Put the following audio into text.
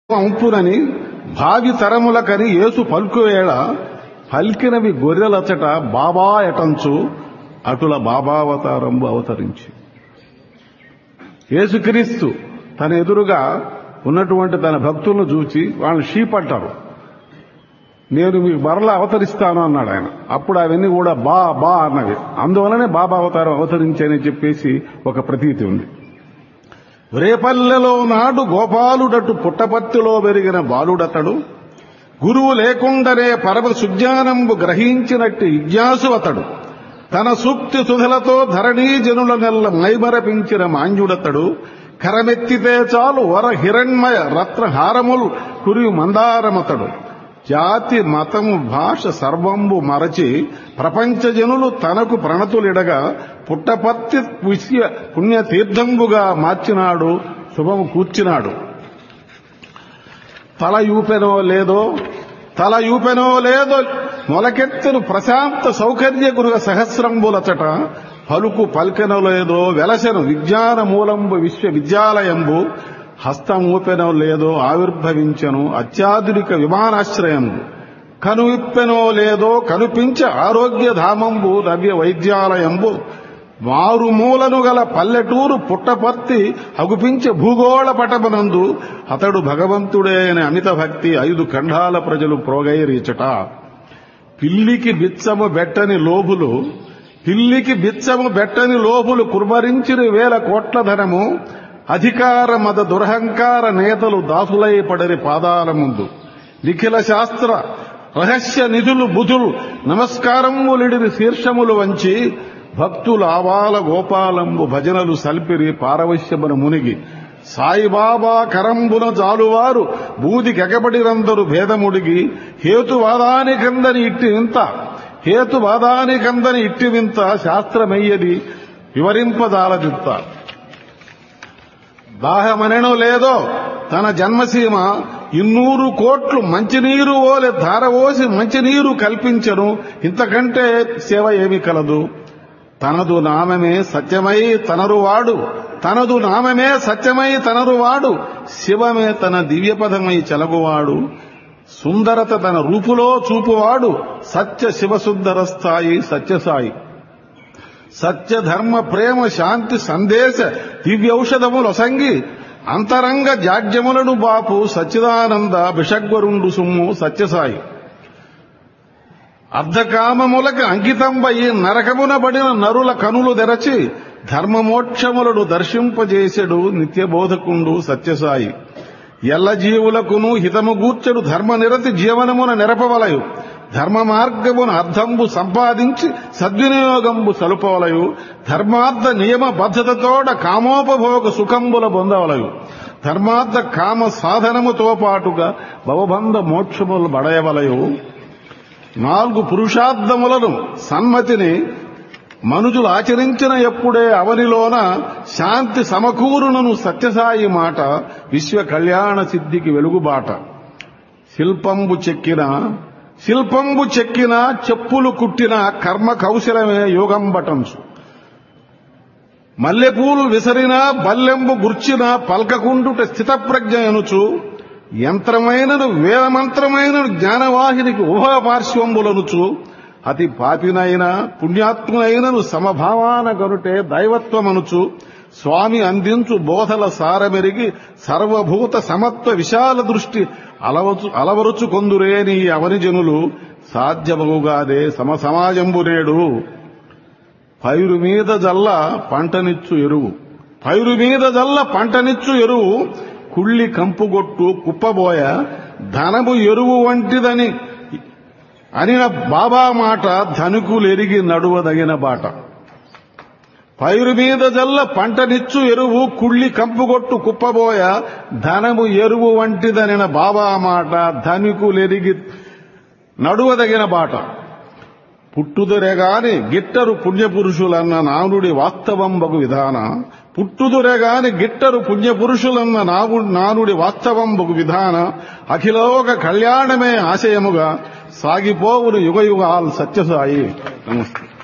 అంపునని భావి తరములకని యేసు పలుకువేళ పలికినవి గొర్రెలచట బాబా ఎటంచు అటుల బాబావతారంబు అవతరించి యేసుక్రీస్తు తన ఎదురుగా ఉన్నటువంటి తన భక్తులను చూచి వాళ్ళని షీప్ అంటారు నేను మీకు మరలా అవతరిస్తాను అన్నాడు ఆయన అప్పుడు అవన్నీ కూడా బా బా అన్నవి అందువలనే బాబా అవతారం అవతరించానని చెప్పేసి ఒక ప్రతీతి ఉంది రేపల్లెలో నాడు గోపాలుడటు పుట్టపత్తిలో పెరిగిన బాలుడతడు గురువు లేకుండనే పరమ సుజ్ఞానంబు గ్రహించినట్టు ఇజ్ఞాసు అతడు తన సూక్తి సుధలతో ధరణీ జనుల నెల్ల మైమరపించిన మాంజుడతడు కరమెత్తితే చాలు వర హిరణ్మయ రత్న హారములు కురియు మందారమతడు జాతి మతము భాష సర్వంబు మరచి ప్రపంచ జనులు తనకు ప్రణతులిడగా పుట్టపత్తి విషయ పుణ్యతీర్థంబుగా మార్చినాడు శుభము కూర్చినాడు తల యూపెనో లేదో తల యూపెనో లేదో మొలకెత్తెను ప్రశాంత సౌకర్య గురుగ సహస్రంబులచట పలుకు పల్కెనో లేదో వెలసెను విజ్ఞాన మూలంబు విశ్వవిద్యాలయంబు హస్తం ఊపెనో లేదో ఆవిర్భవించెను అత్యాధునిక విమానాశ్రయంబు కనువిప్పెనో లేదో కనుపించ ఆరోగ్యధామంబు నవ్య వైద్యాలయంబు మారుమూలను గల పల్లెటూరు పుట్టపర్తి అగుపించే భూగోళ పటమనందు అతడు భగవంతుడే అనే అమిత భక్తి ఐదు ఖండాల ప్రజలు ప్రోగైరీచట పిల్లికి బిచ్చము బెట్టని లోబులు పిల్లికి బిచ్చము బెట్టని లోబులు కుర్మరించిన వేల కోట్ల ధనము అధికార మద దురహంకార నేతలు దాసులై పడరి పాదాల ముందు నిఖిల శాస్త్ర రహస్య నిధులు బుధులు నమస్కారములిడిని శీర్షములు వంచి భక్తులు ఆవాల గోపాలంబు భజనలు సల్పిరి పారవశ్యమున మునిగి సాయిబాబా కరంబున జాలువారు బూది కెగబడిరందరు భేదముడిగి హేతువాదానికందని ఇట్టి వింత హేతువాదానికందని ఇట్టి వింత శాస్త్రమయ్యది వివరింపదాలదిత్త దాహమనెను లేదో తన జన్మసీమ ఇన్నూరు కోట్లు మంచినీరు ఓలె ధారవోసి మంచినీరు కల్పించను ఇంతకంటే సేవ ఏమి కలదు తనదు నామమే సత్యమై తనరువాడు తనదు నామమే సత్యమై తనరువాడు శివమే తన దివ్యపదమై చెలగువాడు సుందరత తన రూపులో చూపువాడు సత్య శివసుందర స్థాయి సత్యసాయి సత్య ధర్మ ప్రేమ శాంతి సందేశ దివ్యౌషధములొసంగి అంతరంగ జాడ్యములను బాపు సచ్చిదానంద బిషగ్వరుండు సుమ్ము సత్యసాయి అర్ధకామములకు అంకితంబయి నరకమున బడిన నరుల కనులు తెరచి ధర్మమోక్షములను దర్శింపజేసెడు నిత్యబోధకుండు సత్యసాయి ఎల్ల జీవులకును హితము గూర్చెడు ధర్మనిరతి జీవనమున నెరపవలయు ధర్మ మార్గమున అర్థంబు సంపాదించి సద్వినియోగంబు సలుపవలయు ధర్మార్థ నియమ బద్ధతతోడ కామోపభోగ సుఖంబుల పొందవలయు ధర్మార్థ కామ సాధనముతో పాటుగా భవబంధ మోక్షములు బడయవలయు నాలుగు పురుషార్థములను సన్మతిని మనుజులు ఆచరించిన ఎప్పుడే అవనిలోన శాంతి సమకూరునను సత్యసాయి మాట విశ్వ కళ్యాణ సిద్ధికి వెలుగుబాట శిల్పంబు చెక్కిన శిల్పంబు చెక్కిన చెప్పులు కుట్టిన కర్మ కౌశలమే యోగం బటంసు మల్లెపూలు విసరిన బల్లెంబు గుర్చిన పల్కకుండుట స్థితప్రజ్ఞ ఎనుచు యంత్రమైనను వేదమంత్రమైనను జ్ఞానవాహినికి ఉభయ పార్శ్వంబులనుచు అతి పాపినైన పుణ్యాత్మునైనను సమభావాన గనుటే దైవత్వమనుచు స్వామి అందించు బోధల సారమెరిగి సర్వభూత సమత్వ విశాల దృష్టి అలవచు అలవరుచు కొందురేని అవని జనులు సాధ్యమగుగాదే సమసమాజంబు నేడు పైరు మీద జల్ల పంటనిచ్చు ఎరువు పైరు మీద జల్ల పంటనిచ్చు ఎరువు కుళ్ళి కంపుగొట్టు కుప్పబోయ ధనము ఎరువు వంటిదని అనిన బాబా మాట ధనుకులెరిగి నడువదగిన బాట పైరు మీద జల్ల పంటనిచ్చు ఎరువు కుళ్ళి కంపుగొట్టు కుప్పబోయ ధనము ఎరువు వంటిదనిన బాబా మాట ధనుకులెరిగి నడువదగిన బాట పుట్టుదురెగాని గిట్టరు పుణ్యపురుషులన్న నానుడి వాస్తవంబగు విధాన పుట్టుదురెగాని గిట్టరు పుణ్యపురుషులన్న నావు నానుడి వాస్తవంబగు విధాన అఖిలోక కళ్యాణమే ఆశయముగా సాగిపోవును యుగ యుగాల్ సత్యసాయి నమస్తే